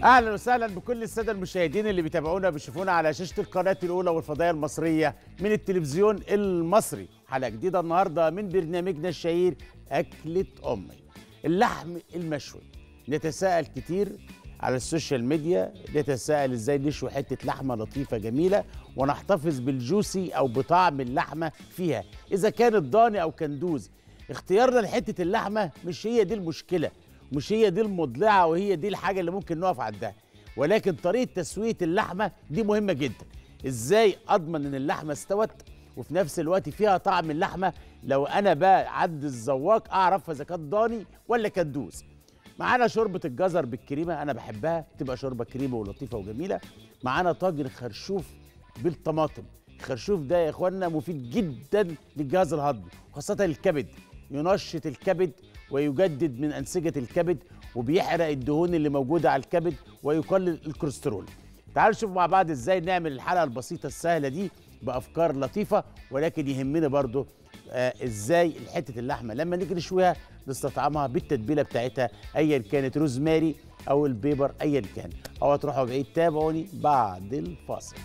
اهلا وسهلا بكل الساده المشاهدين اللي بيتابعونا بيشوفونا على شاشه القناه الاولى والفضائيه المصريه من التلفزيون المصري حلقه جديده النهارده من برنامجنا الشهير اكله امي اللحم المشوي نتساءل كتير على السوشيال ميديا نتساءل ازاي نشوي حته لحمه لطيفه جميله ونحتفظ بالجوسي او بطعم اللحمه فيها اذا كانت ضاني او كندوز اختيارنا لحته اللحمه مش هي دي المشكله مش هي دي المضلعه وهي دي الحاجه اللي ممكن نقف عندها ولكن طريقه تسويه اللحمه دي مهمه جدا ازاي اضمن ان اللحمه استوت وفي نفس الوقت فيها طعم اللحمه لو انا بقى عند الزواق اعرف اذا كانت ضاني ولا كندوز معانا شوربه الجزر بالكريمه انا بحبها تبقى شوربه كريمه ولطيفه وجميله معانا طاجن خرشوف بالطماطم الخرشوف ده يا اخوانا مفيد جدا للجهاز الهضمي خاصه الكبد ينشط الكبد ويجدد من انسجه الكبد وبيحرق الدهون اللي موجوده على الكبد ويقلل الكوليسترول تعالوا نشوف مع بعض ازاي نعمل الحلقه البسيطه السهله دي بافكار لطيفه ولكن يهمنا برضو آه ازاي حته اللحمه لما نيجي نشويها نستطعمها بالتتبيله بتاعتها ايا كانت روزماري او البيبر ايا كان او تروحوا بعيد تابعوني بعد الفاصل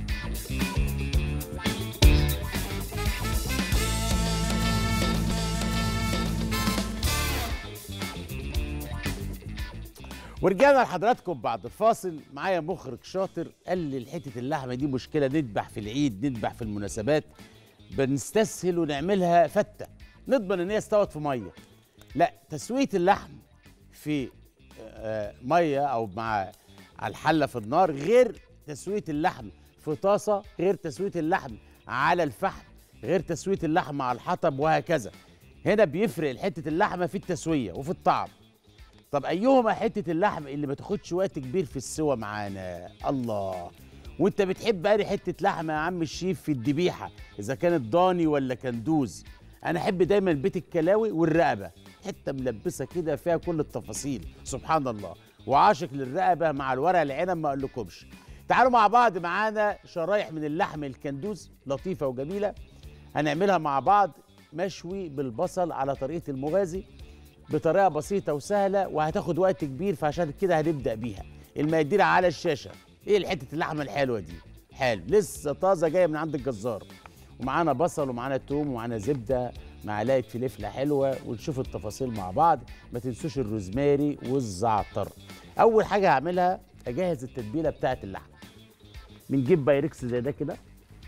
ورجعنا لحضراتكم بعد الفاصل معايا مخرج شاطر قال لي حته اللحمه دي مشكله نذبح في العيد نذبح في المناسبات بنستسهل ونعملها فته نضمن ان هي استوت في ميه لا تسويه اللحم في آه، ميه او مع على الحله في النار غير تسويه اللحم في طاسه غير تسويه اللحم على الفحم غير تسويه اللحم على الحطب وهكذا هنا بيفرق حته اللحمه في التسويه وفي الطعم طب ايهما حته اللحم اللي ما تاخدش وقت كبير في السوى معانا الله وانت بتحب انهي حته لحمه يا عم الشيف في الذبيحه اذا كانت ضاني ولا كندوز انا احب دايما بيت الكلاوي والرقبه حته ملبسه كده فيها كل التفاصيل سبحان الله وعاشق للرقبه مع الورق العنب ما اقولكمش تعالوا مع بعض معانا شرايح من اللحم الكندوز لطيفه وجميله هنعملها مع بعض مشوي بالبصل على طريقه المغازي بطريقه بسيطه وسهله وهتاخد وقت كبير فعشان كده هنبدا بيها المقادير على الشاشه ايه حته اللحمه الحلوه دي حلو لسه طازه جايه من عند الجزار ومعانا بصل ومعانا توم ومعانا زبده معلقه فلفله حلوه ونشوف التفاصيل مع بعض ما تنسوش الروزماري والزعتر اول حاجه هعملها اجهز التتبيله بتاعه اللحمه بنجيب بايركس زي ده كده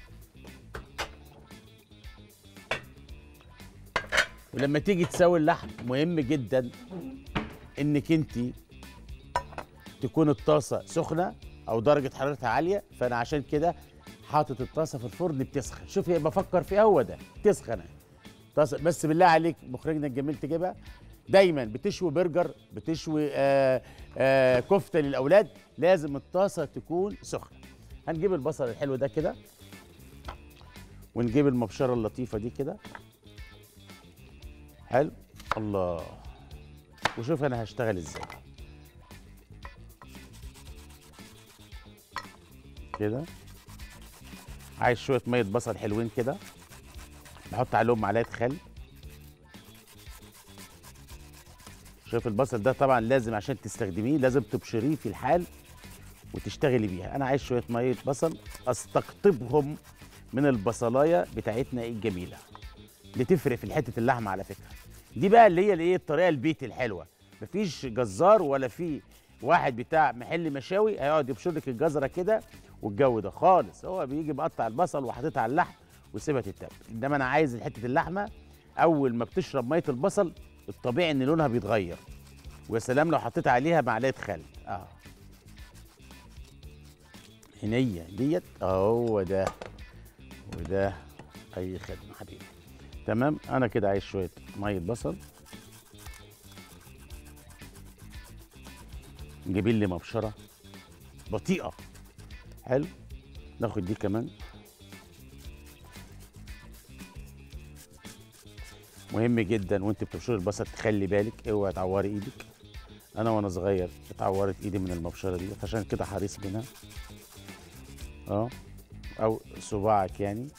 ولما تيجي تسوي اللحم مهم جدا انك انت تكون الطاسه سخنه او درجه حرارتها عاليه فانا عشان كده حاطط الطاسه في الفرن بتسخن شوف ايه بفكر فيها هو ده تسخن طاسه بس بالله عليك مخرجنا الجميل تجيبها دايما بتشوي برجر بتشوي آآ آآ كفته للاولاد لازم الطاسه تكون سخنه هنجيب البصل الحلو ده كده ونجيب المبشره اللطيفه دي كده حلو الله وشوف انا هشتغل ازاي كده عايز شويه ميه بصل حلوين كده بحط عليهم معلقه خل شوف البصل ده طبعا لازم عشان تستخدميه لازم تبشريه في الحال وتشتغلي بيها انا عايز شويه ميه بصل استقطبهم من البصلايه بتاعتنا الجميله بتفرق في حته اللحمه على فكره دي بقى اللي هي الايه الطريقه البيت الحلوه مفيش جزار ولا في واحد بتاع محل مشاوي هيقعد يبشر لك الجزره كده والجو ده خالص هو بيجي مقطع البصل وحاططها على اللحم وسيبها تتبل انما انا عايز حته اللحمه اول ما بتشرب ميه البصل الطبيعي ان لونها بيتغير ويا سلام لو حطيت عليها معلقه خل اه هنيه ديت هو ده وده اي خدمه حبيبي تمام انا كده عايز شويه ميه بصل نجيب لي مبشره بطيئه حلو ناخد دي كمان مهم جدا وانت بتبشري البصل تخلي بالك اوعي تعوري ايدك انا وانا صغير اتعورت ايدي من المبشره دي عشان كده حريص منها اه او صباعك يعني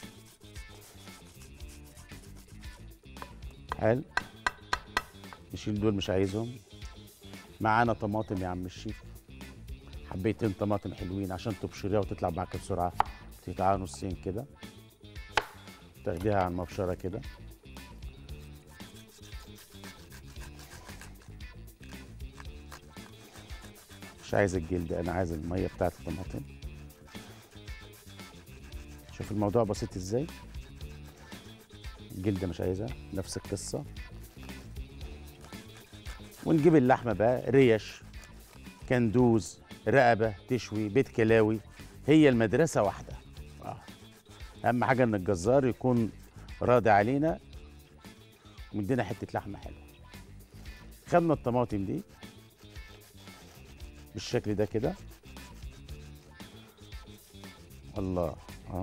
حلو نشيل دول مش عايزهم معانا طماطم يا عم الشيف حبيتين طماطم حلوين عشان تبشريها وتطلع معاك بسرعه تقطعها نصين كده تاخديها على المبشره كده مش عايز الجلد انا عايز الميه بتاعت الطماطم شوف الموضوع بسيط ازاي الجلد مش عايزها نفس القصه ونجيب اللحمه بقى ريش كندوز رقبه تشوي بيت كلاوي هي المدرسه واحده آه. اهم حاجه ان الجزار يكون راضي علينا ومدينا حته لحمه حلوه خدنا الطماطم دي بالشكل ده كده الله اه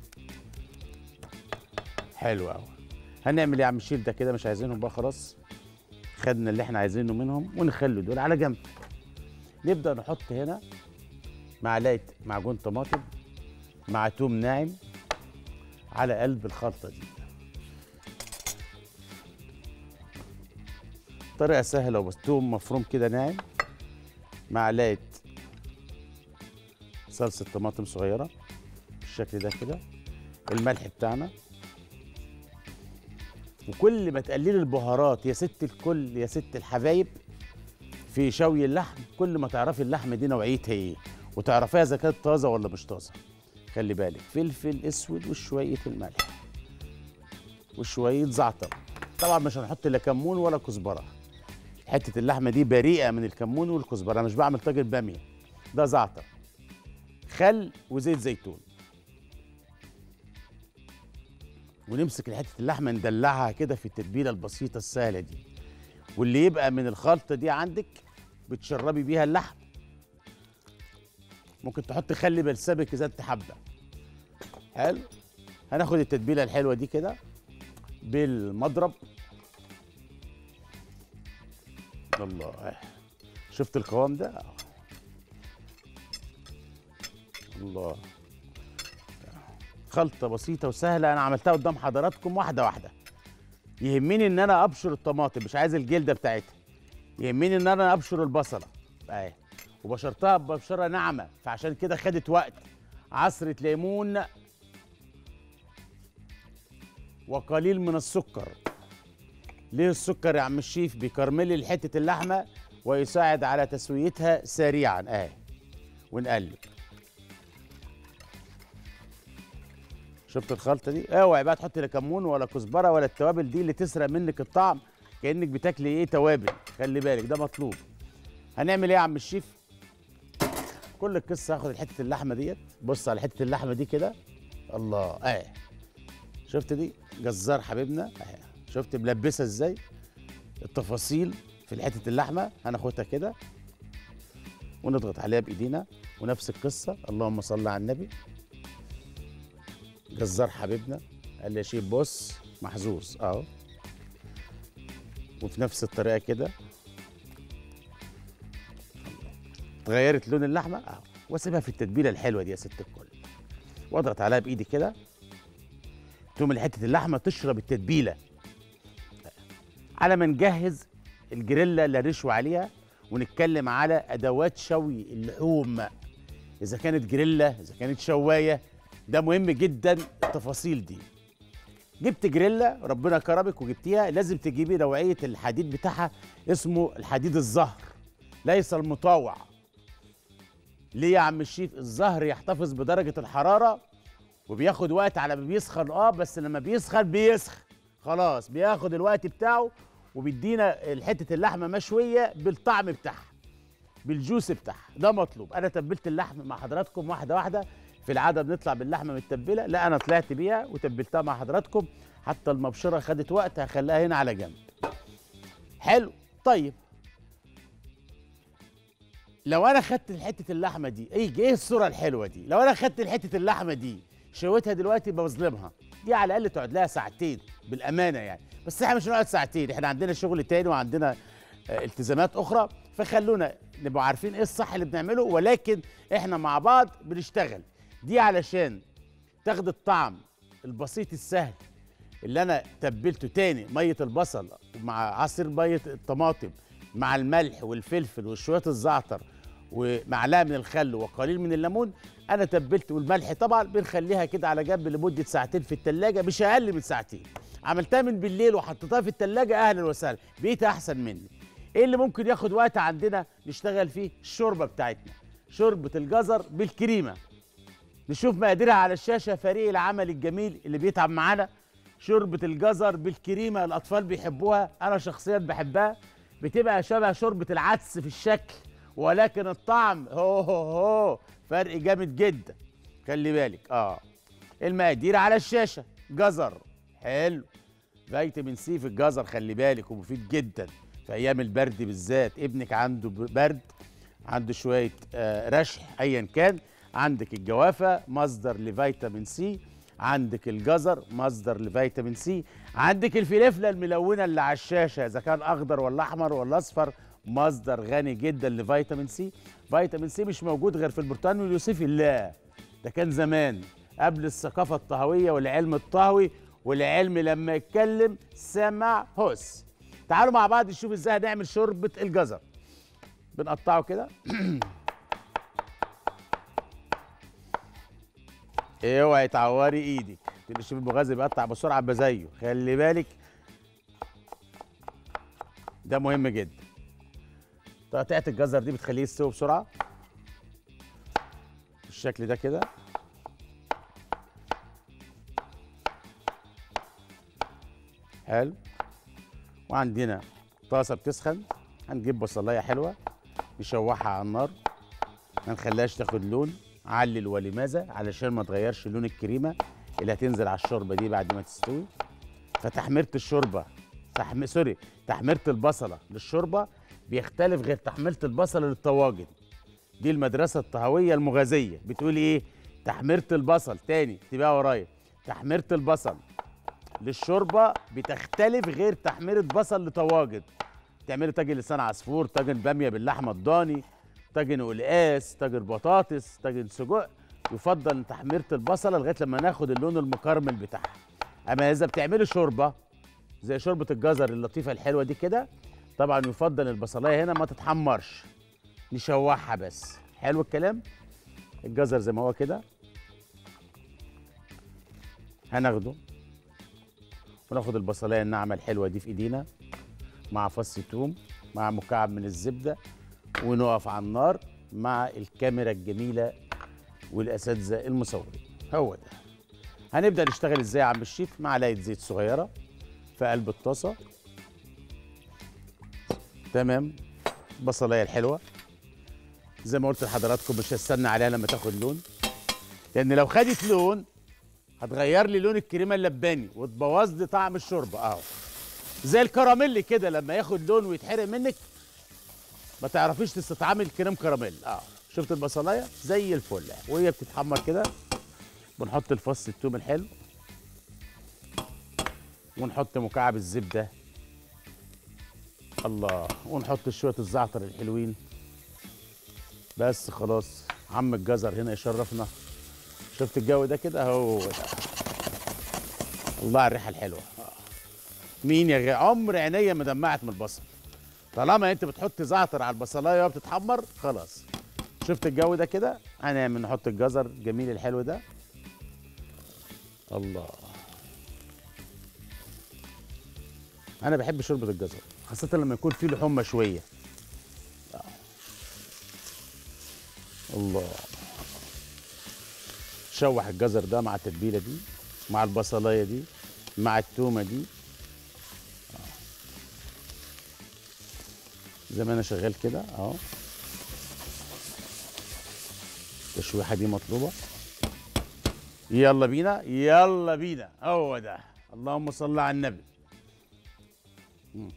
حلو قوي هنعمل ايه يا عم الشيف ده كده مش عايزينهم بقى خلاص خدنا اللي احنا عايزينه منهم ونخلي دول على جنب نبدا نحط هنا معلقه معجون طماطم مع توم ناعم على قلب الخلطه دي طريقه سهله وبس توم مفروم كده ناعم معلقه صلصه طماطم صغيره بالشكل ده كده الملح بتاعنا وكل ما تقللي البهارات يا ست الكل يا ست الحبايب في شوي اللحم كل ما تعرفي اللحمه دي نوعيتها ايه وتعرفيها اذا كانت طازه ولا مش طازه خلي بالك فلفل اسود وشويه الملح وشويه زعتر طبعا مش هنحط لا كمون ولا كزبره حته اللحمه دي بريئه من الكمون والكزبره انا مش بعمل طاجن باميه ده زعتر خل وزيت زيتون ونمسك حته اللحمه ندلعها كده في التتبيله البسيطه السهله دي واللي يبقى من الخلطه دي عندك بتشربي بيها اللحم ممكن تحط خل بلسمك اذا انت حابه حلو هناخد التتبيله الحلوه دي كده بالمضرب الله شفت القوام ده الله خلطه بسيطه وسهله انا عملتها قدام حضراتكم واحده واحده يهمني ان انا ابشر الطماطم مش عايز الجلده بتاعتها يهمني ان انا ابشر البصله اهي وبشرتها ببشره ناعمه فعشان كده خدت وقت عصره ليمون وقليل من السكر ليه السكر يا عم الشيف بيكرمل حته اللحمه ويساعد على تسويتها سريعا اهي ونقلب شفت الخلطه دي اوعي بقى تحطي لا كمون ولا كزبره ولا التوابل دي اللي تسرق منك الطعم كانك بتاكلي ايه توابل خلي بالك ده مطلوب هنعمل ايه يا عم الشيف كل القصه هاخد حته اللحمه ديت بص على حته اللحمه دي كده الله اه شفت دي جزار حبيبنا اهي شفت ملبسه ازاي التفاصيل في حته اللحمه هناخدها كده ونضغط عليها بايدينا ونفس القصه اللهم صل على النبي جزار حبيبنا قال لي يا شيف بص محظوظ اهو وفي نفس الطريقه كده اتغيرت لون اللحمه اهو واسيبها في التتبيله الحلوه دي يا ست الكل واضغط عليها بايدي كده تقوم حته اللحمه تشرب التتبيله على ما نجهز الجريلا اللي هنشوي عليها ونتكلم على ادوات شوي اللحوم اذا كانت جريلا اذا كانت شوايه ده مهم جدا التفاصيل دي جبت جريلا ربنا كرمك وجبتيها لازم تجيبي نوعيه الحديد بتاعها اسمه الحديد الزهر ليس المطاوع ليه يا عم الشيف الزهر يحتفظ بدرجه الحراره وبياخد وقت على ما بيسخن اه بس لما بيسخن بيسخن خلاص بياخد الوقت بتاعه وبيدينا حته اللحمه مشويه بالطعم بتاعها بالجوس بتاعها ده مطلوب انا تبلت اللحم مع حضراتكم واحده واحده في العاده بنطلع باللحمه متبله لا انا طلعت بيها وتبلتها مع حضراتكم حتى المبشره خدت وقت هخليها هنا على جنب حلو طيب لو انا خدت حته اللحمه دي ايه ايه الصوره الحلوه دي لو انا خدت حته اللحمه دي شويتها دلوقتي بظلمها دي على الاقل تقعد لها ساعتين بالامانه يعني بس احنا مش هنقعد ساعتين احنا عندنا شغل تاني وعندنا آه، التزامات اخرى فخلونا نبقى عارفين ايه الصح اللي بنعمله ولكن احنا مع بعض بنشتغل دي علشان تاخد الطعم البسيط السهل اللي انا تبلته تاني ميه البصل مع عصير ميه الطماطم مع الملح والفلفل وشويه الزعتر ومعلقه من الخل وقليل من الليمون انا تبلت والملح طبعا بنخليها كده على جنب لمده ساعتين في التلاجة مش اقل من ساعتين عملتها من بالليل وحطيتها في التلاجة اهلا وسهلا بقيت احسن مني ايه اللي ممكن ياخد وقت عندنا نشتغل فيه الشوربه بتاعتنا شوربه الجزر بالكريمه نشوف مقاديرها على الشاشه فريق العمل الجميل اللي بيتعب معانا شوربه الجزر بالكريمه الاطفال بيحبوها انا شخصيا بحبها بتبقى شبه شوربه العدس في الشكل ولكن الطعم هو هو هو فرق جامد جدا خلي بالك اه المقادير على الشاشه جزر حلو فيتامين سي في الجزر خلي بالك ومفيد جدا في ايام البرد بالذات ابنك عنده ب- برد عنده شويه آه رشح ايا كان عندك الجوافه مصدر لفيتامين سي عندك الجزر مصدر لفيتامين سي عندك الفلفله الملونه اللي على الشاشه اذا كان اخضر ولا احمر ولا اصفر مصدر غني جدا لفيتامين سي فيتامين سي مش موجود غير في البرتقال واليوسفي لا ده كان زمان قبل الثقافه الطهويه والعلم الطهوي والعلم لما يتكلم سمع هوس تعالوا مع بعض نشوف ازاي هنعمل شوربه الجزر بنقطعه كده اوعي تعوري ايدك تقول الشيف المغازي بيقطع بسرعه ابقى زيه خلي بالك ده مهم جدا تقطيعة الجزر دي بتخليه يستوي بسرعه بالشكل ده كده حلو وعندنا طاسه بتسخن هنجيب بصلايه حلوه نشوحها على النار ما نخليهاش تاخد لون علل ولماذا علشان ما تغيرش لون الكريمه اللي هتنزل على الشوربه دي بعد ما تستوي فتحميره الشوربه تحم... سوري تحميره البصله للشوربه بيختلف غير تحميره البصله للطواجن دي المدرسه الطهويه المغازيه بتقول ايه تحميره البصل تاني تبقى ورايا تحميره البصل للشوربه بتختلف غير تحميره بصل لطواجن تعملي طاجن لسان عصفور طاجن باميه باللحمه الضاني طاجن قلقاس طاجن بطاطس طاجن سجق يفضل تحميره البصله لغايه لما ناخد اللون المكرمل بتاعها اما اذا بتعملي شوربه زي شوربه الجزر اللطيفه الحلوه دي كده طبعا يفضل البصلايه هنا ما تتحمرش نشوحها بس حلو الكلام الجزر زي ما هو كده هناخده وناخد البصلايه الناعمه الحلوه دي في ايدينا مع فص توم مع مكعب من الزبده ونقف على النار مع الكاميرا الجميله والاساتذه المصورين هو ده هنبدا نشتغل ازاي يا عم الشيف معلقه زيت صغيره في قلب الطاسه تمام البصلايه الحلوه زي ما قلت لحضراتكم مش هستنى عليها لما تاخد لون لان لو خدت لون هتغير لي لون الكريمه اللباني وتبوظ لي طعم الشوربه اهو زي الكراميل كده لما ياخد لون ويتحرق منك ما تعرفيش تستطعمي الكريم كراميل اه شفت البصلايه زي الفل وهي بتتحمر كده بنحط الفص التوم الحلو ونحط مكعب الزبده الله ونحط شويه الزعتر الحلوين بس خلاص عم الجزر هنا يشرفنا شفت الجو ده كده اهو ده الله على الريحه الحلوه آه. مين يا غي عمر عينيا ما دمعت من البصل طالما انت بتحط زعتر على البصلايه وهي بتتحمر خلاص شفت الجو ده كده هنعمل نحط الجزر الجميل الحلو ده الله انا بحب شوربه الجزر خاصه لما يكون فيه لحوم مشويه آه. الله شوح الجزر ده مع التتبيله دي مع البصلايه دي مع التومه دي آه. زي ما انا شغال كده اهو التشويحه دي مطلوبه يلا بينا يلا بينا هو ده اللهم صل على النبي مم.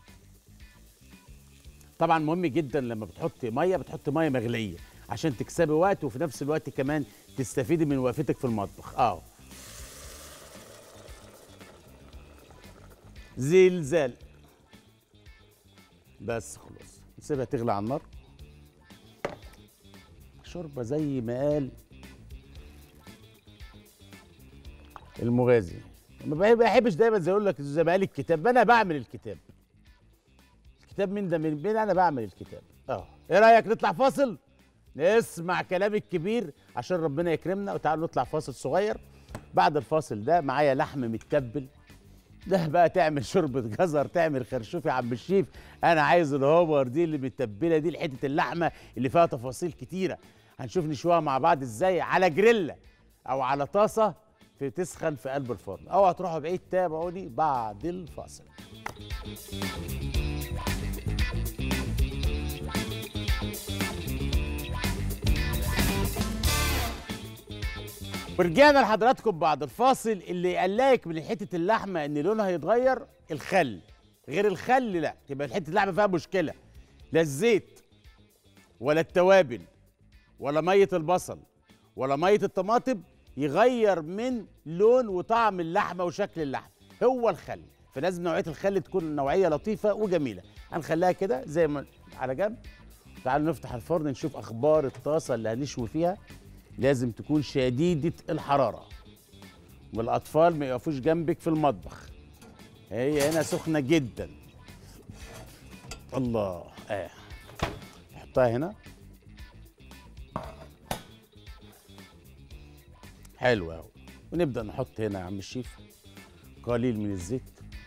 طبعا مهم جدا لما بتحطي ميه بتحطي ميه مغليه عشان تكسبي وقت وفي نفس الوقت كمان تستفيدي من وقفتك في المطبخ اه زلزال بس خلاص نسيبها تغلي على النار شوربه زي ما قال المغازي ما بحبش دايما زي اقول لك زي ما قال الكتاب انا بعمل الكتاب الكتاب مين ده من بين انا بعمل الكتاب اه ايه رايك نطلع فاصل نسمع كلام الكبير عشان ربنا يكرمنا وتعالوا نطلع فاصل صغير بعد الفاصل ده معايا لحم متبل ده بقى تعمل شوربه جزر تعمل خرشوف يا عم الشيف انا عايز الهوبر دي اللي متبله دي حته اللحمه اللي فيها تفاصيل كتيره هنشوف نشويها مع بعض ازاي على جريلا او على طاسه في تسخن في قلب الفرن اوعى تروحوا بعيد تابعوني بعد الفاصل ورجعنا لحضراتكم بعد الفاصل اللي قلاك من حته اللحمه ان لونها هيتغير الخل غير الخل لا تبقى حته اللحمه فيها مشكله لا الزيت ولا التوابل ولا ميه البصل ولا ميه الطماطم يغير من لون وطعم اللحمه وشكل اللحمه هو الخل فلازم نوعيه الخل تكون نوعيه لطيفه وجميله هنخليها كده زي ما على جنب تعالوا نفتح الفرن نشوف اخبار الطاسه اللي هنشوي فيها لازم تكون شديده الحراره والاطفال ما يقفوش جنبك في المطبخ هي هنا سخنه جدا الله اه نحطها هنا حلو اهو ونبدا نحط هنا يا عم الشيف قليل من الزيت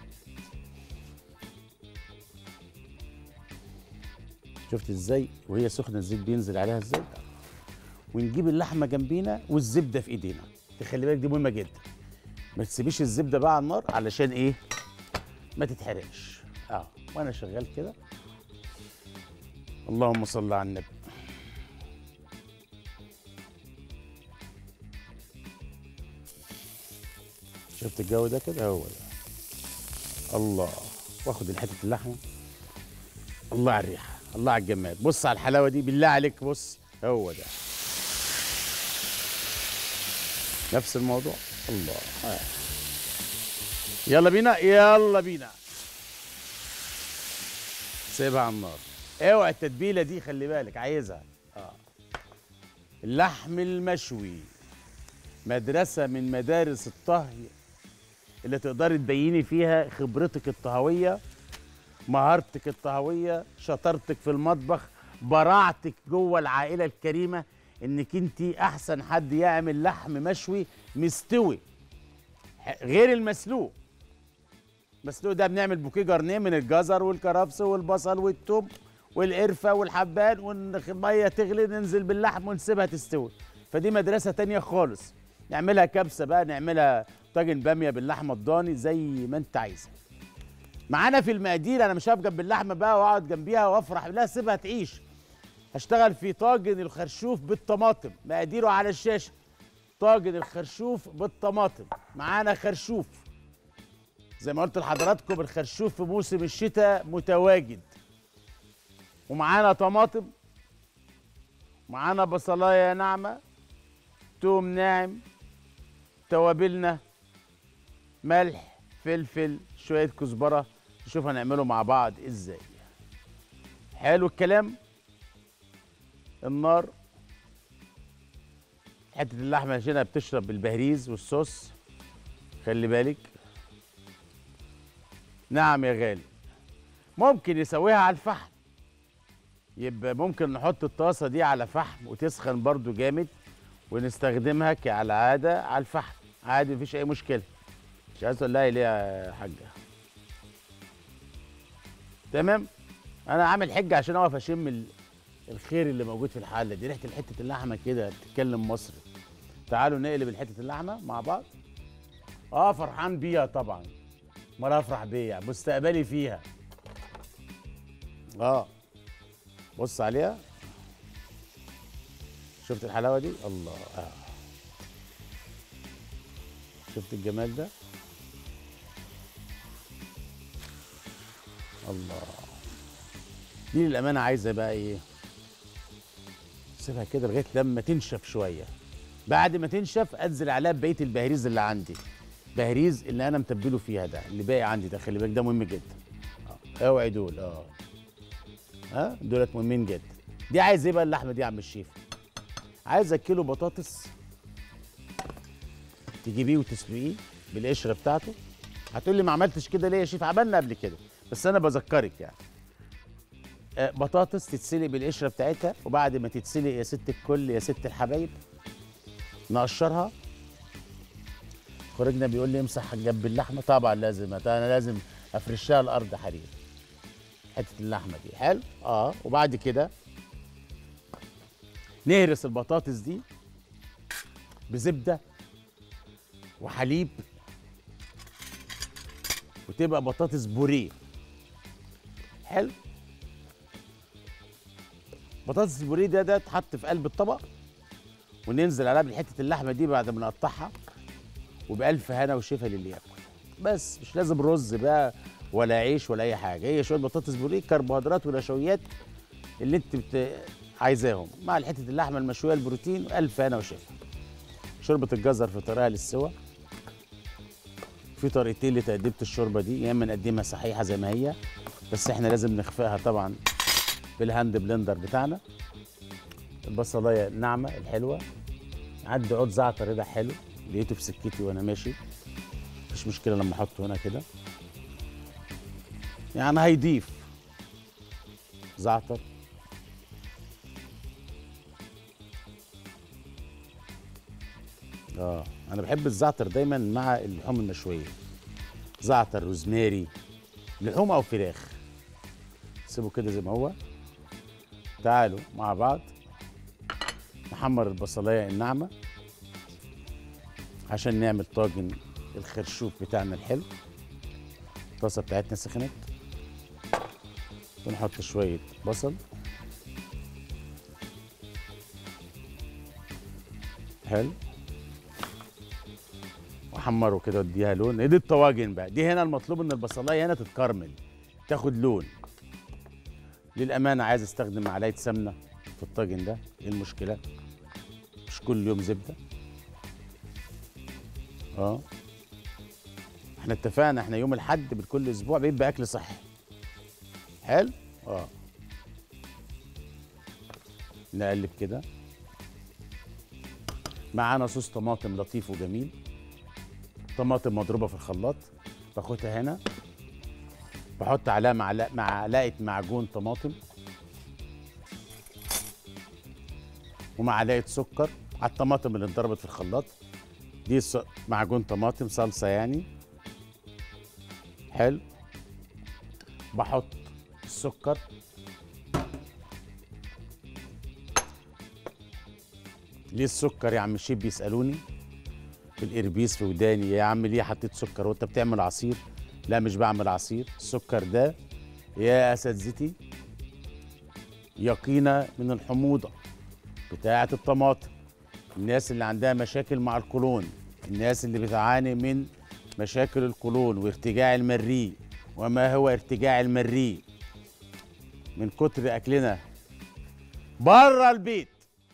شفت ازاي وهي سخنه الزيت بينزل عليها ازاي ونجيب اللحمه جنبينا والزبده في ايدينا تخلي بالك دي مهمه جدا ما تسيبيش الزبده بقى على النار علشان ايه ما تتحرقش اه وانا شغال كده اللهم صل على النبي شفت الجو ده كده هو ده الله واخد الحته اللحمه الله على الريحه الله على الجمال بص على الحلاوه دي بالله عليك بص هو ده نفس الموضوع الله آه. يلا بينا يلا بينا سيبها على النار اوعى التتبيله دي خلي بالك عايزها اه اللحم المشوي مدرسه من مدارس الطهي اللي تقدري تبيني فيها خبرتك الطهويه مهارتك الطهويه شطارتك في المطبخ براعتك جوه العائله الكريمه انك انت احسن حد يعمل لحم مشوي مستوي غير المسلوق المسلوق ده بنعمل بوكيه جرنيه من الجزر والكرفس والبصل والثوم والقرفه والحبان والميه تغلي ننزل باللحم ونسيبها تستوي فدي مدرسه تانية خالص نعملها كبسه بقى نعملها طاجن باميه باللحمه الضاني زي ما انت عايزه معانا في المقادير انا مش هقف جنب اللحمه بقى واقعد جنبيها وافرح لا سيبها تعيش هشتغل في طاجن الخرشوف بالطماطم مقاديره على الشاشه طاجن الخرشوف بالطماطم معانا خرشوف زي ما قلت لحضراتكم الخرشوف في موسم الشتاء متواجد ومعانا طماطم معانا بصلايه ناعمه توم ناعم توابلنا ملح فلفل شويه كزبره نشوف هنعمله مع بعض ازاي حلو الكلام النار حته اللحمه هنا بتشرب بالبهريز والصوص خلي بالك نعم يا غالي ممكن يسويها على الفحم يبقى ممكن نحط الطاسه دي على فحم وتسخن برضو جامد ونستخدمها كالعاده على الفحم عادي مفيش اي مشكله مش عايز تقول لها ليه يا حاجه تمام انا عامل حجه عشان اقف اشم ال- الخير اللي موجود في الحله دي ريحه حته اللحمه كده بتتكلم مصري تعالوا نقلب حته اللحمه مع بعض اه فرحان بيها طبعا امال افرح بيها مستقبلي فيها اه بص عليها شفت الحلاوه دي الله آه. شفت الجمال ده الله دي للامانه عايزه بقى ايه سيبها كده لغايه لما تنشف شويه بعد ما تنشف انزل عليها بقيه البهريز اللي عندي بهريز اللي انا متبله فيها ده اللي باقي عندي ده خلي بالك ده مهم جدا آه، اوعي دول اه ها دولت مهمين جدا دي عايز ايه بقى اللحمه دي يا عم الشيف عايزه كيلو بطاطس تجيبيه وتسلقيه بالقشره بتاعته هتقول لي ما عملتش كده ليه يا شيف عملنا قبل كده بس انا بذكرك يعني آه، بطاطس تتسلق بالقشره بتاعتها وبعد ما تتسلق يا ست الكل يا ست الحبايب نقشرها خرجنا بيقول لي امسح جنب اللحمه طبعا لازم انا لازم افرشها الارض حرير حته اللحمه دي حلو اه وبعد كده نهرس البطاطس دي بزبده وحليب وتبقى بطاطس بوريه حلو بطاطس البوريه ده ده تحط في قلب الطبق وننزل عليها بحته اللحمه دي بعد ما نقطعها وبألف هنا وشفا للي ياكل بس مش لازم رز بقى ولا عيش ولا اي حاجه هي شويه بطاطس بوريه كربوهيدرات ونشويات اللي انت بت... عايزاهم مع حته اللحمه المشويه البروتين ألف هنا وشفا شوربه الجزر في طريقها للسوا في طريقتين لتقديمه الشوربه دي يا اما نقدمها صحيحه زي ما هي بس احنا لازم نخفقها طبعا بالهاند بلندر بتاعنا البصلايه الناعمه الحلوه عندي عود زعتر ده حلو لقيته في سكتي وانا ماشي مفيش مشكله لما احطه هنا كده يعني هيضيف زعتر اه انا بحب الزعتر دايما مع اللحوم المشويه زعتر روزماري لحوم او فراخ سيبه كده زي ما هو تعالوا مع بعض نحمر البصلايه الناعمه عشان نعمل طاجن الخرشوف بتاعنا الحلو الطاسه بتاعتنا سخنت ونحط شويه بصل حلو واحمره كده واديها لون دي الطواجن بقى دي هنا المطلوب ان البصلايه هنا تتكرمل تاخد لون للامانه عايز استخدم معلقه سمنه في الطاجن ده ايه المشكله مش كل يوم زبده اه احنا اتفقنا احنا يوم الاحد بكل اسبوع بيبقى اكل صحي حلو اه نقلب كده معانا صوص طماطم لطيف وجميل طماطم مضروبه في الخلاط باخدها هنا بحط عليها معلقه معلقه معجون طماطم ومعلقه سكر على الطماطم اللي اتضربت في الخلاط دي ص- معجون طماطم صلصه يعني حلو بحط السكر ليه السكر يا عم الشيف بيسالوني في الاربيس في وداني يا عم ليه حطيت سكر وانت بتعمل عصير لا مش بعمل عصير السكر ده يا اساتذتي يقينا من الحموضه بتاعه الطماطم الناس اللي عندها مشاكل مع القولون الناس اللي بتعاني من مشاكل القولون وارتجاع المريء وما هو ارتجاع المريء من كتر اكلنا بره البيت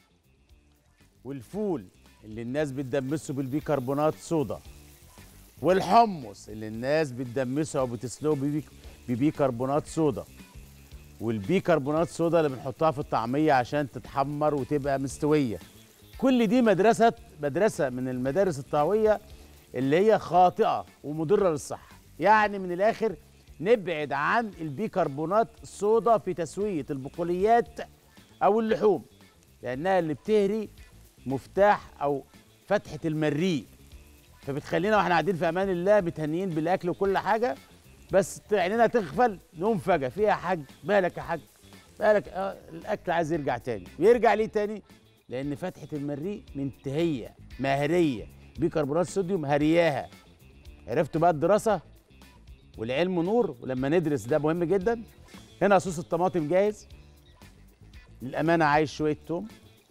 والفول اللي الناس بتدمسه بالبيكربونات صودا والحمص اللي الناس بتدمسه او بتسلقه ببيك- ببيكربونات صودا والبيكربونات صودا اللي بنحطها في الطعميه عشان تتحمر وتبقى مستويه كل دي مدرسه مدرسه من المدارس الطهويه اللي هي خاطئه ومضره للصحه يعني من الاخر نبعد عن البيكربونات الصودا في تسويه البقوليات او اللحوم لانها اللي بتهري مفتاح او فتحه المريء فبتخلينا واحنا قاعدين في امان الله متهنيين بالاكل وكل حاجه بس عينينا تغفل نقوم فجاه فيها يا حاج مالك يا حاج مالك آه الاكل عايز يرجع تاني يرجع ليه تاني لان فتحه المريء منتهيه مهريه بيكربونات الصوديوم هرياها عرفتوا بقى الدراسه والعلم نور ولما ندرس ده مهم جدا هنا صوص الطماطم جاهز للامانه عايز شويه توم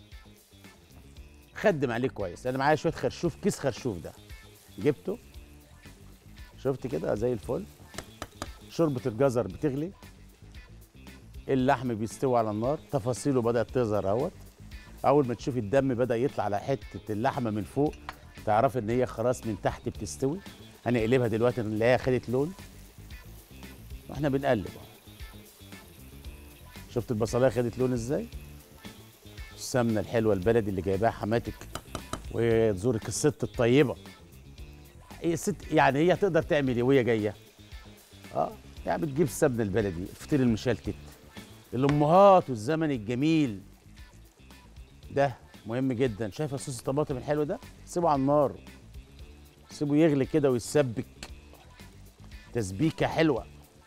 خدم عليه كويس انا معايا شويه خرشوف كيس خرشوف ده جبته شفت كده زي الفل شوربه الجزر بتغلي اللحم بيستوي على النار تفاصيله بدات تظهر اهوت اول ما تشوفي الدم بدا يطلع على حته اللحمه من فوق تعرفي ان هي خلاص من تحت بتستوي هنقلبها دلوقتي نلاقيها خدت لون واحنا بنقلب اهو شفت البصلايه خدت لون ازاي السمنه الحلوه البلدي اللي جايباها حماتك وهي تزورك الست الطيبه هي الست يعني هي تقدر تعمل ايه وهي جايه اه يعني بتجيب السمنه البلدي الفطير المشلتت الامهات والزمن الجميل ده مهم جدا شايف صوص الطماطم الحلو ده سيبه على النار سيبه يغلي كده ويتسبك تسبيكه حلوه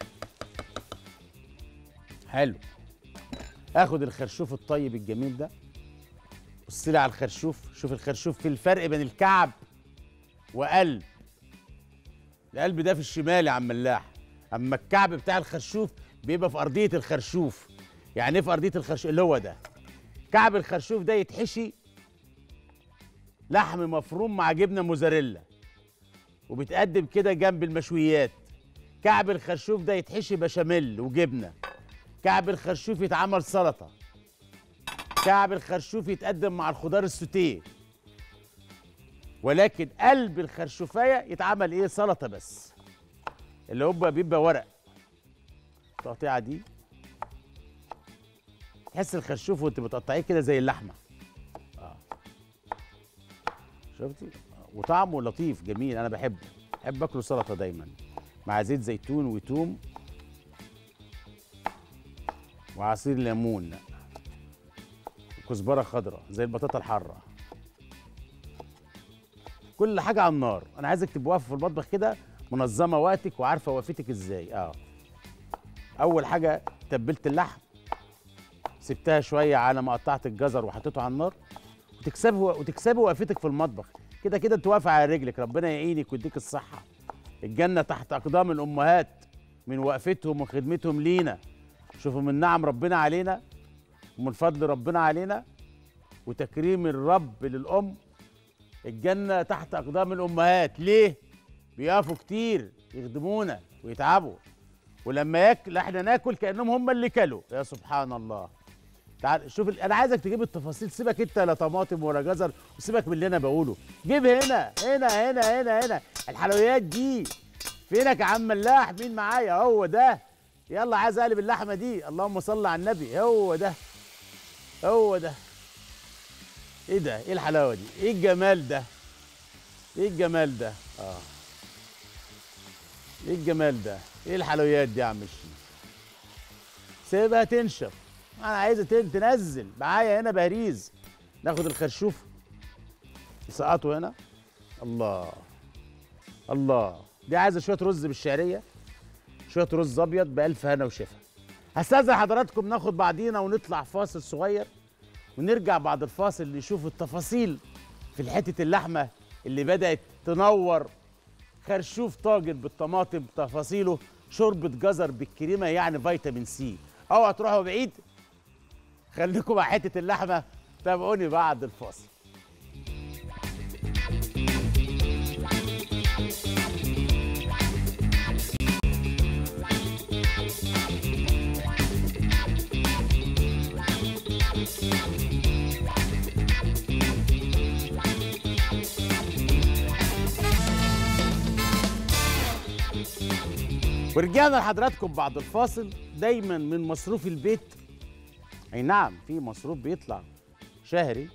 حلو اخد الخرشوف الطيب الجميل ده بص لي على الخرشوف شوف الخرشوف في الفرق بين الكعب وقلب القلب ده في الشمال يا عم ملاح اما الكعب بتاع الخرشوف بيبقى في ارضيه الخرشوف يعني ايه في ارضيه الخرشوف اللي هو ده كعب الخرشوف ده يتحشي لحم مفروم مع جبنه موزاريلا وبيتقدم كده جنب المشويات كعب الخرشوف ده يتحشي بشاميل وجبنه كعب الخرشوف يتعمل سلطه كعب الخرشوف يتقدم مع الخضار السوتيه ولكن قلب الخرشوفايه يتعمل ايه سلطه بس اللي هو بيبقى ورق التقطيعه دي تحس الخرشوف وانت بتقطعيه كده زي اللحمه اه شفتي وطعمه لطيف جميل انا بحبه بحب اكله سلطه دايما مع زيت زيتون وتوم وعصير ليمون كزبره خضراء زي البطاطا الحاره كل حاجه على النار انا عايزك تبقى واقفه في المطبخ كده منظمه وقتك وعارفه وقفتك ازاي اه اول حاجه تبلت اللحم سبتها شويه على ما قطعت الجزر وحطيته على النار وتكسبي وتكسبي وقفتك في المطبخ كده كده انت واقفه على رجلك ربنا يعينك ويديك الصحه الجنه تحت اقدام الامهات من وقفتهم وخدمتهم لينا شوفوا من نعم ربنا علينا ومن فضل ربنا علينا وتكريم الرب للام الجنه تحت اقدام الامهات ليه بيقفوا كتير يخدمونا ويتعبوا ولما ياكل احنا ناكل كانهم هم اللي كلوا يا سبحان الله تعال شوف ال- انا عايزك تجيب التفاصيل سيبك انت لا طماطم ولا جزر وسيبك من اللي انا بقوله جيب هنا هنا هنا هنا هنا الحلويات دي فينك يا عم ملاح مين معايا هو ده يلا عايز اقلب اللحمه دي اللهم صل على النبي هو ده هو ده ايه ده ايه الحلاوه دي ايه الجمال ده ايه الجمال ده اه ايه الجمال ده ايه الحلويات دي يا عم الشيخ سيبها تنشف انا عايزه تن- تنزل معايا هنا بهريز ناخد الخرشوف نسقطه هنا الله الله دي عايزه شويه رز بالشعريه شويه رز ابيض بالف هنا وشفا هستاذن حضراتكم ناخد بعضينا ونطلع فاصل صغير ونرجع بعد الفاصل نشوف التفاصيل في حته اللحمه اللي بدات تنور خرشوف طاجن بالطماطم تفاصيله شوربه جزر بالكريمه يعني فيتامين سي اوعوا تروحوا بعيد خليكم مع حته اللحمه تابعوني بعد الفاصل ورجعنا لحضراتكم بعد الفاصل دايما من مصروف البيت اي نعم في مصروف بيطلع شهري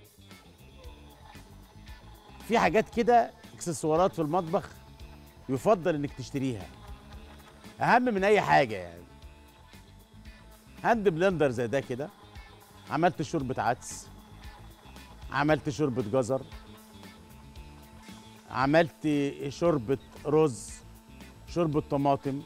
في حاجات كده اكسسوارات في المطبخ يفضل انك تشتريها اهم من اي حاجه يعني هاند بلندر زي ده كده عملت شوربه عدس عملت شوربه جزر عملت شوربه رز شوربه طماطم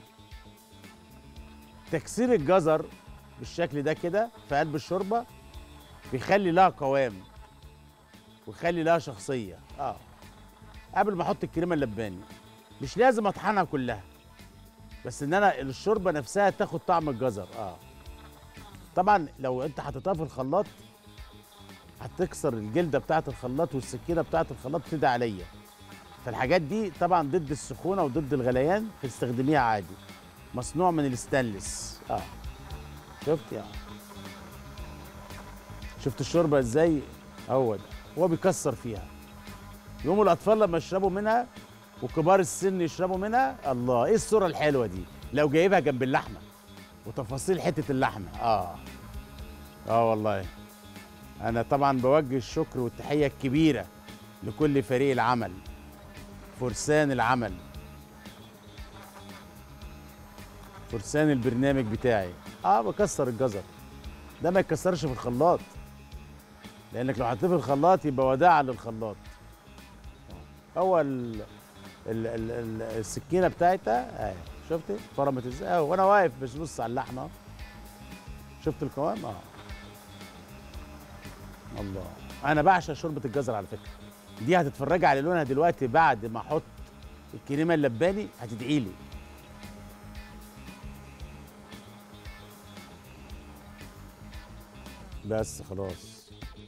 تكسير الجزر بالشكل ده كده في قلب الشوربه بيخلي لها قوام ويخلي لها شخصيه اه قبل ما احط الكريمه اللباني مش لازم اطحنها كلها بس ان انا الشوربه نفسها تاخد طعم الجزر اه طبعا لو انت حطيتها في الخلاط هتكسر الجلده بتاعه الخلاط والسكينه بتاعه الخلاط تدعي عليا فالحاجات دي طبعا ضد السخونه وضد الغليان تستخدميها عادي مصنوع من الستانلس اه شفت يعني شفت الشوربه ازاي هو ده هو بيكسر فيها يوم الاطفال لما يشربوا منها وكبار السن يشربوا منها الله ايه الصوره الحلوه دي لو جايبها جنب اللحمه وتفاصيل حته اللحمه اه اه والله انا طبعا بوجه الشكر والتحيه الكبيره لكل فريق العمل فرسان العمل فرسان البرنامج بتاعي اه بكسر الجزر ده ما يتكسرش في الخلاط لانك لو حطيته في الخلاط يبقى وداعا للخلاط هو ال ال ال ال السكينه بتاعتها اهي شفت فرمت ازاي اهو وانا واقف مش بص على اللحمه شفت القوام اه الله انا بعشق شوربه الجزر على فكره دي هتتفرجي على لونها دلوقتي بعد ما احط الكريمه اللباني هتدعي لي بس خلاص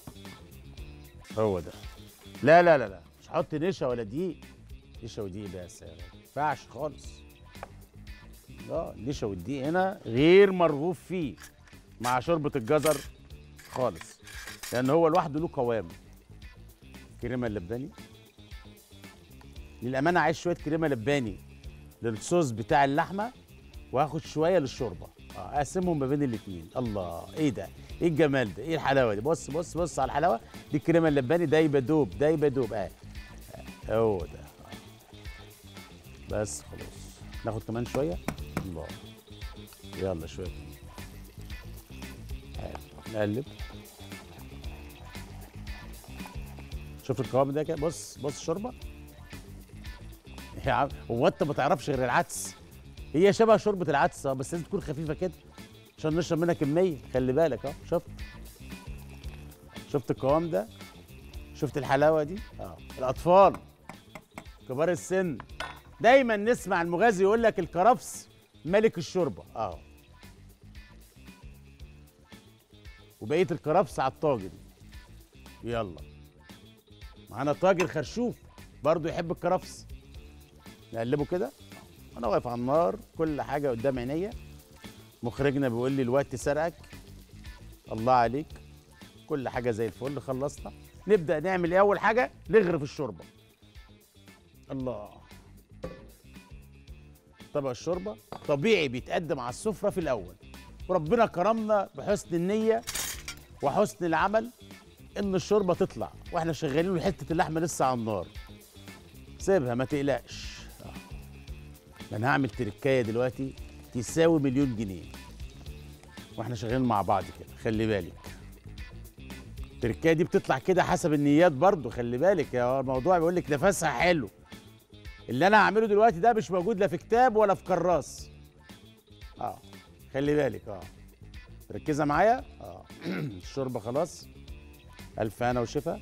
هو ده لا لا لا لا مش هحط نشا ولا دقيق نشا ودقيق بس يا راجل ما ينفعش خالص لا النشا والدقيق هنا غير مرغوب فيه مع شوربه الجزر خالص لان هو لوحده له قوام كريمه اللباني للامانه عايز شويه كريمه لباني للصوص بتاع اللحمه وهاخد شويه للشوربه اه اقسمهم ما بين الاثنين الله ايه ده ايه الجمال ده ايه الحلاوه دي بص بص بص على الحلاوه دي الكريمه اللباني دايبه دوب دايبه دوب اه آه، هو ده آه. بس خلاص ناخد كمان شويه الله يلا شويه حلو. نقلب شوف القوام ده كده بص بص الشوربه يا عم هو انت ما تعرفش غير العدس هي شبه شوربه العدس اه بس لازم تكون خفيفه كده عشان نشرب منها كميه خلي بالك اه شفت شفت القوام ده شفت الحلاوه دي اه الاطفال كبار السن دايما نسمع المغازي يقول لك الكرفس ملك الشوربه اه وبقيه الكرفس على الطاجن يلا معانا طاجن خرشوف برضو يحب الكرفس نقلبه كده انا واقف على النار كل حاجه قدام عينيا مخرجنا بيقول لي الوقت سرقك الله عليك كل حاجه زي الفل خلصنا نبدا نعمل ايه اول حاجه نغرف الشوربه الله طبق الشوربه طبيعي بيتقدم على السفره في الاول وربنا كرمنا بحسن النيه وحسن العمل ان الشوربه تطلع واحنا شغالين وحته اللحمه لسه على النار سيبها ما تقلقش آه. انا هعمل تركايه دلوقتي تساوي مليون جنيه واحنا شغالين مع بعض كده خلي بالك التركايه دي بتطلع كده حسب النيات برضو خلي بالك يا الموضوع بيقول لك نفسها حلو اللي انا هعمله دلوقتي ده مش موجود لا في كتاب ولا في كراس اه خلي بالك اه مركزه معايا اه الشوربه خلاص الف هنا وشفا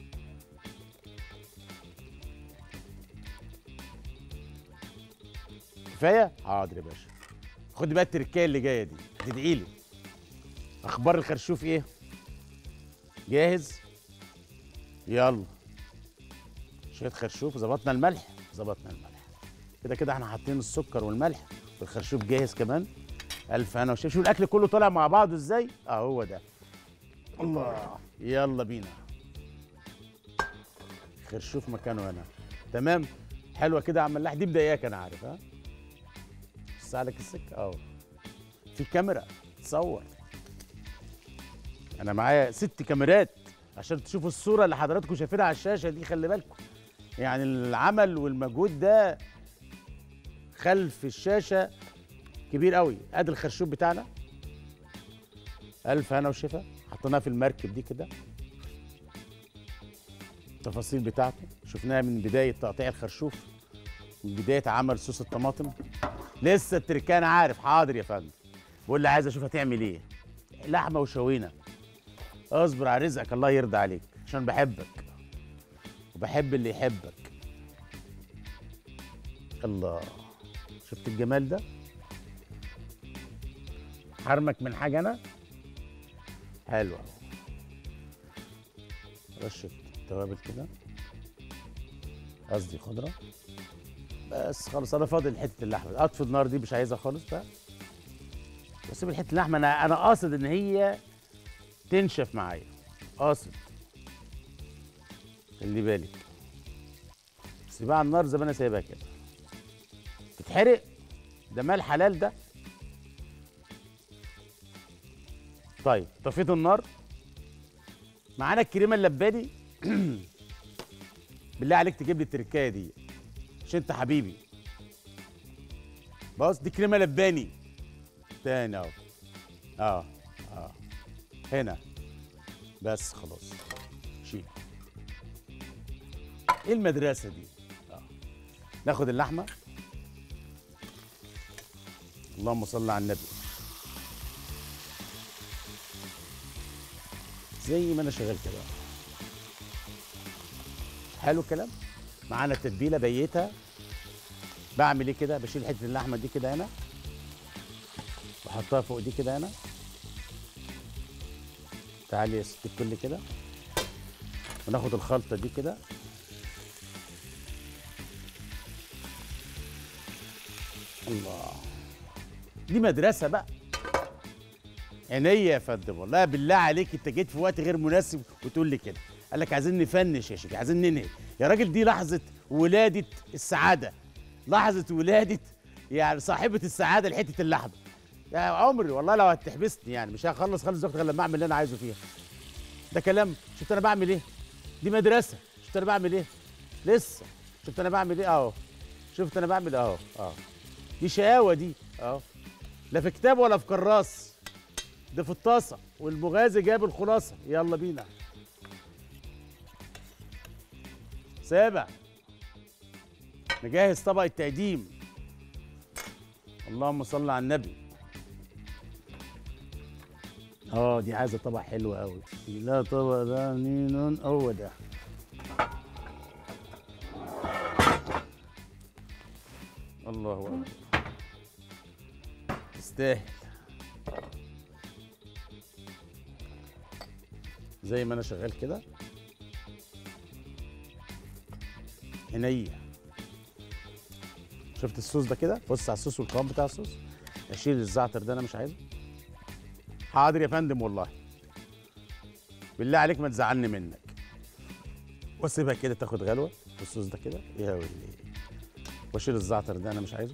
كفايه حاضر يا باشا خدي بقى التركايه اللي جايه دي هتدعي لي اخبار الخرشوف ايه جاهز يلا شويه خرشوف ظبطنا الملح ظبطنا الملح كده كده احنا حاطين السكر والملح والخرشوف جاهز كمان الف انا وشوف شوف الاكل كله طالع مع بعضه ازاي اه هو ده الله يلا بينا خرشوف مكانه هنا تمام حلوه كده يا عم ملاح دي بداياك انا عارف ها بس عليك السكه اهو في كاميرا تصور انا معايا ست كاميرات عشان تشوفوا الصوره اللي حضراتكم شايفينها على الشاشه دي خلي بالكم يعني العمل والمجهود ده خلف الشاشه كبير قوي ادي الخرشوف بتاعنا الف هنا وشفا حطيناه في المركب دي كده التفاصيل بتاعته شفناها من بدايه تقطيع الخرشوف من بدايه عمل صوص الطماطم لسه التركه انا عارف حاضر يا فندم بقول لي عايز اشوف هتعمل ايه لحمه وشوينه اصبر على رزقك الله يرضى عليك عشان بحبك وبحب اللي يحبك الله شفت الجمال ده حرمك من حاجه انا حلوه رشه توابل كده قصدي خضره بس خلاص انا فاضل حته اللحمه اطفي النار دي مش عايزها خالص بقى واسيب حته اللحمه انا انا قاصد ان هي تنشف معايا قاصد خلي بالك سيبها على النار زي ما انا سايبها كده تتحرق ده مال حلال ده طيب طفيت النار معانا الكريمه اللباني بالله عليك تجيب لي التركايه دي عشان انت حبيبي بص دي كريمه لباني تاني اهو اه اه هنا بس خلاص شيل ايه المدرسه دي آه. ناخد اللحمه اللهم صل على النبي زي ما انا شغال كده حلو الكلام معانا التتبيله بيتها بعمل ايه كده بشيل حته اللحمه دي كده هنا بحطها فوق دي كده هنا تعالي يا ست الكل كده وناخد الخلطه دي كده الله دي مدرسه بقى عينيا يا فندم والله بالله عليك انت جيت في وقت غير مناسب وتقول لي كده قال لك عايزين نفنش يا شيخ عايزين ننهي يا راجل دي لحظه ولاده السعاده لحظه ولاده يعني صاحبه السعاده لحته اللحمه يا عمري والله لو هتحبسني يعني مش هخلص خالص غير لما اعمل اللي انا عايزه فيها ده كلام شفت انا بعمل ايه دي مدرسه شفت انا بعمل ايه لسه شفت انا بعمل ايه اهو شفت انا بعمل اهو اه دي شقاوه دي اهو لا في كتاب ولا في كراس ده في الطاسه والمغازي جاب الخلاصه يلا بينا سابع نجهز طبق التقديم اللهم صل على النبي اه دي عايزه طبق حلو قوي لا طبق ده نينون هو ده الله اكبر تستاهل زي ما انا شغال كده عينيا شفت الصوص ده كده بص على الصوص والقوام بتاع الصوص اشيل الزعتر ده انا مش عايزه حاضر يا فندم والله بالله عليك ما تزعلني منك واسيبها كده تاخد غلوه والصوص ده كده يا ويلي واشيل الزعتر ده انا مش عايزه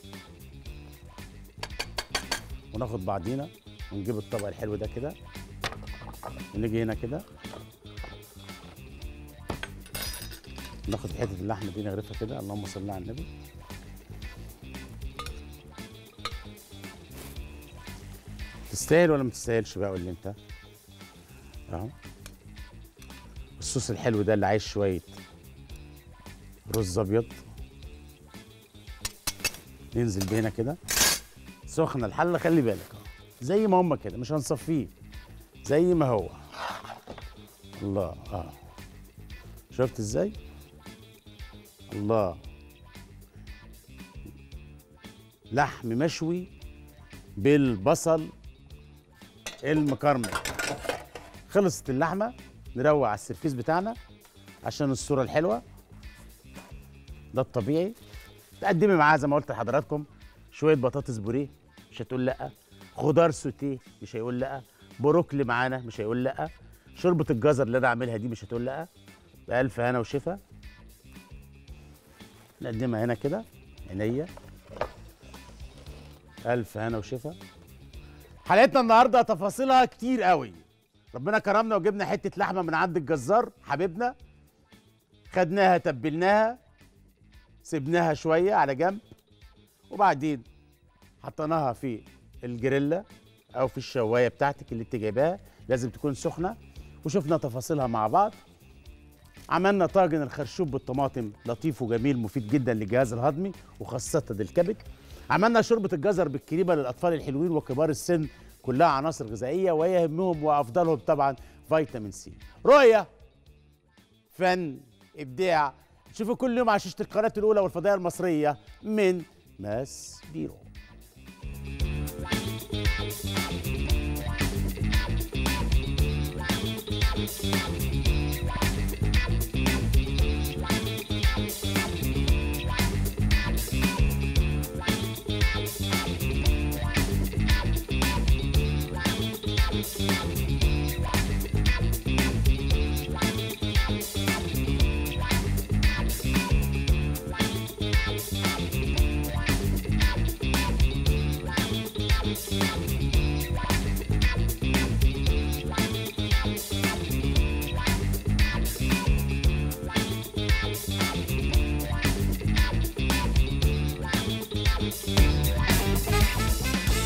وناخد بعضينا ونجيب الطبق الحلو ده كده ونيجي هنا كده ناخد حته اللحمه دي نغرفها كده اللهم صل على النبي تستاهل ولا ما تستاهلش بقى قول لي انت اهو الصوص الحلو ده اللي عايز شويه رز ابيض ننزل بينا كده سخنه الحله خلي بالك اهو زي ما هم كده مش هنصفيه زي ما هو الله اه شفت ازاي الله لحم مشوي بالبصل المكرمل خلصت اللحمه نروق على السرفيس بتاعنا عشان الصوره الحلوه ده الطبيعي تقدمي معاه زي ما قلت لحضراتكم شويه بطاطس بوريه مش هتقول لا خضار سوتيه مش هيقول لا بروكلي معانا مش هيقول لا شوربه الجزر اللي انا عاملها دي مش هتقول لا بألف هنا وشفا نقدمها هنا كده عينيا ألف هنا وشفا حلقتنا النهارده تفاصيلها كتير قوي ربنا كرمنا وجبنا حته لحمه من عند الجزار حبيبنا خدناها تبلناها سبناها شويه على جنب وبعدين حطيناها في الجريلا او في الشوايه بتاعتك اللي انت جايباها لازم تكون سخنه وشفنا تفاصيلها مع بعض عملنا طاجن الخرشوب بالطماطم لطيف وجميل مفيد جدا للجهاز الهضمي وخاصه الكبد عملنا شوربه الجزر بالكريمه للاطفال الحلوين وكبار السن كلها عناصر غذائيه ويهمهم وافضلهم طبعا فيتامين سي رؤيه فن ابداع شوفوا كل يوم على شاشه القناه الاولى والفضائيه المصريه من ماس بيرو